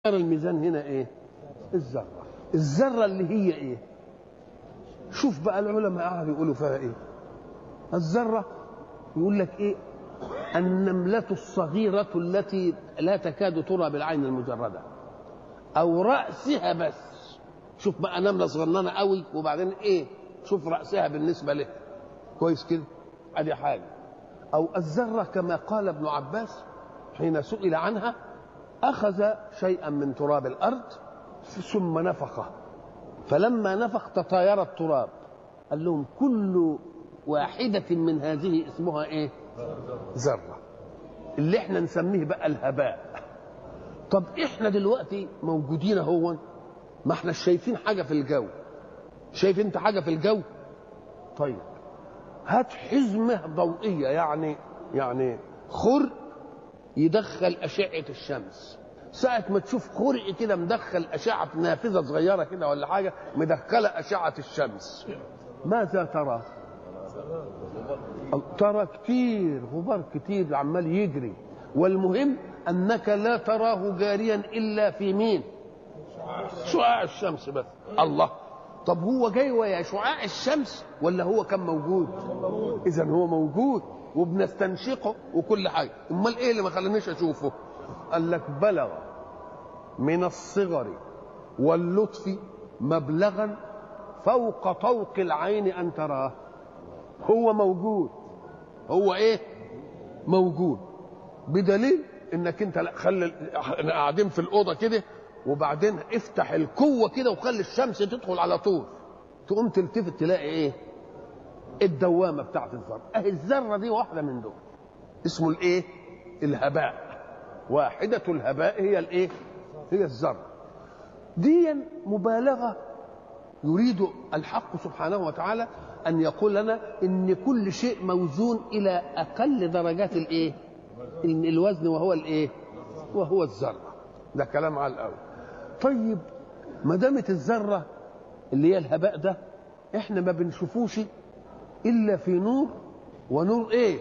الميزان هنا ايه الذره الذره اللي هي ايه شوف بقى العلماء قعدوا يقولوا فيها ايه الذره يقول لك ايه النملة الصغيرة التي لا تكاد ترى بالعين المجردة أو رأسها بس شوف بقى نملة صغننة قوي وبعدين إيه شوف رأسها بالنسبة له كويس كده أدي حاجة أو الذرة كما قال ابن عباس حين سئل عنها أخذ شيئا من تراب الأرض ثم نفخه فلما نفخ تطاير التراب قال لهم كل واحدة من هذه اسمها إيه ذرة اللي احنا نسميه بقى الهباء طب احنا دلوقتي موجودين اهو ما احنا شايفين حاجة في الجو شايف انت حاجة في الجو طيب هات حزمة ضوئية يعني يعني خرق يدخل أشعة الشمس ساعة ما تشوف خرق كده مدخل أشعة نافذة صغيرة كده ولا حاجة مدخلة أشعة الشمس ماذا ترى؟ ترى كتير غبار كتير عمال يجري والمهم انك لا تراه جاريا الا في مين شعاع الشمس بس الله طب هو جاي ويا شعاع الشمس ولا هو كان موجود اذا هو موجود وبنستنشقه وكل حاجه امال ايه اللي ما خلانيش اشوفه قال لك بلغ من الصغر واللطف مبلغا فوق طوق العين ان تراه هو موجود هو ايه موجود بدليل انك انت لا خلي احنا قاعدين في الاوضه كده وبعدين افتح القوه كده وخلي الشمس تدخل على طول تقوم تلتفت تلاقي ايه الدوامه بتاعت الذره اهي الذره دي واحده من دول اسمه الايه الهباء واحده الهباء هي الايه هي الذره دي مبالغه يريد الحق سبحانه وتعالى ان يقول لنا ان كل شيء موزون الى اقل درجات الايه الوزن وهو الايه وهو الذره ده كلام على الاول طيب ما دامت الذره اللي هي الهباء ده احنا ما بنشوفوش الا في نور ونور ايه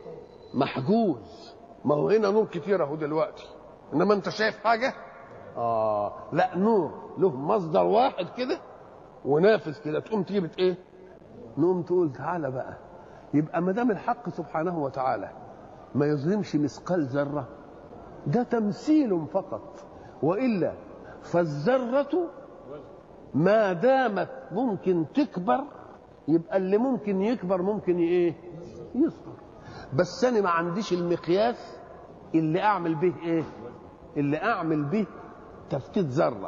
محجوز ما هو هنا نور كتير اهو دلوقتي انما انت شايف حاجه اه لا نور له مصدر واحد كده ونافذ كده تقوم تجيب ايه نقوم تقول تعالى بقى يبقى ما دام الحق سبحانه وتعالى ما يظلمش مثقال ذره ده تمثيل فقط والا فالذره ما دامت ممكن تكبر يبقى اللي ممكن يكبر ممكن ايه يصغر بس انا ما عنديش المقياس اللي اعمل به ايه اللي اعمل به تفتيت ذره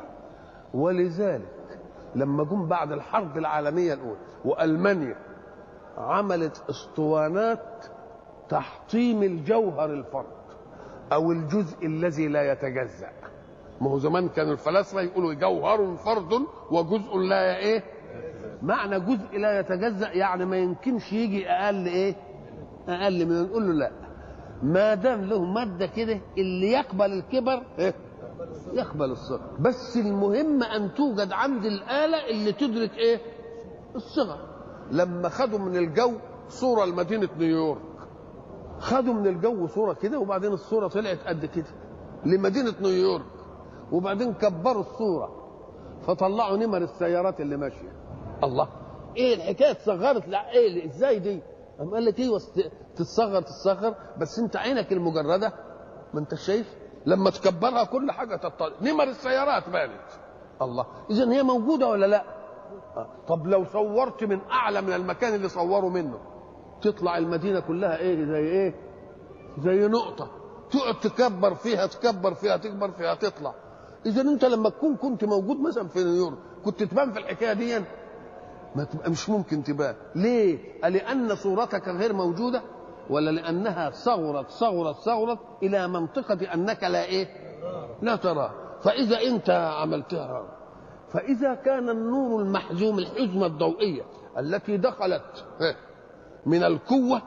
ولذلك لما جم بعد الحرب العالميه الاولى والمانيا عملت اسطوانات تحطيم الجوهر الفرد او الجزء الذي لا يتجزا ما هو زمان كانوا الفلاسفه يقولوا جوهر فرد وجزء لا ايه معنى جزء لا يتجزا يعني ما يمكنش يجي اقل ايه اقل من نقول له لا ما دام له ماده كده اللي يقبل الكبر إيه؟ يقبل الصغر بس المهم ان توجد عند الاله اللي تدرك ايه الصغر لما خدوا من الجو صوره لمدينه نيويورك خدوا من الجو صوره كده وبعدين الصوره طلعت قد كده لمدينه نيويورك وبعدين كبروا الصوره فطلعوا نمر السيارات اللي ماشيه الله ايه الحكايه اتصغرت لا ايه ازاي دي قام قال لك ايوه تتصغر تتصغر بس انت عينك المجرده ما انت شايف لما تكبرها كل حاجه تطلع نمر السيارات بانت الله اذا هي موجوده ولا لا طب لو صورت من اعلى من المكان اللي صوروا منه تطلع المدينه كلها ايه زي ايه زي نقطه تقعد تكبر فيها تكبر فيها تكبر فيها تطلع اذا انت لما تكون كنت موجود مثلا في نيويورك كنت تبان في الحكايه دي ما تبقى مش ممكن تبان ليه لان صورتك غير موجوده ولا لانها صغرت صغرت صغرت الى منطقه انك لا ايه لا ترى فاذا انت عملتها فاذا كان النور المحزوم الحزمه الضوئيه التي دخلت من القوه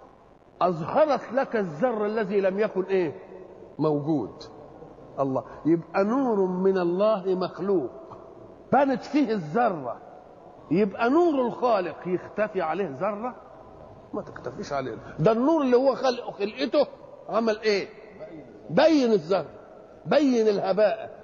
اظهرت لك الذر الذي لم يكن ايه موجود الله يبقى نور من الله مخلوق بانت فيه الذره يبقى نور الخالق يختفي عليه ذره ما تختفيش عليه ده النور اللي هو خلقه خلقته عمل ايه بين الذره بين الهباء